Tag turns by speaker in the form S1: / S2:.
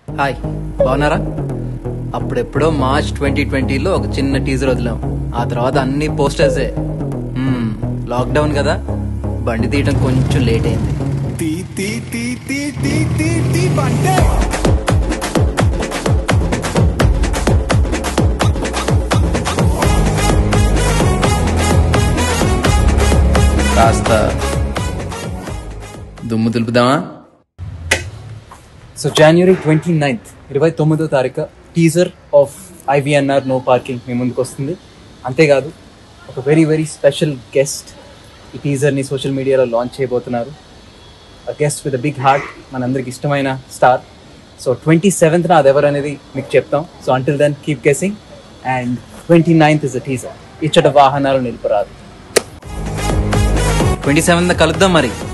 S1: hi బాగున్నారా అప్పుడెప్పుడో March twenty ట్వంటీలో ఒక చిన్న టీజర్ వదిలాం ఆ తర్వాత అన్ని పోస్టర్సే మ్మ్, లాక్డౌన్ కదా బండి తీయడం కొంచెం లేట్ అయింది
S2: తీ తీ తీ తీ తీ తీ తీ బండే
S1: కాస్త దుమ్ము దులుపుదామా సో జనవరి ట్వంటీ నైన్త్ ఇరవై తొమ్మిదో తారీఖు teaser of IVNR no parking మీ ముందుకు వస్తుంది అంతేకాదు ఒక వెరీ వెరీ స్పెషల్ గెస్ట్ ఈ టీజర్ని సోషల్ మీడియాలో లాంచ్ చేయబోతున్నారు గెస్ట్ విత్ బిగ్ హార్ట్ మనందరికి ఇష్టమైన స్టార్ సో ట్వంటీ సెవెంత్న అది ఎవరు అనేది మీకు చెప్తాం so until then keep guessing and twenty ninth is a teaser ఇచ్చట వాహనాలు నిలుపరాదు ట్వంటీ సెవెంత్ కలుద్దాం మరి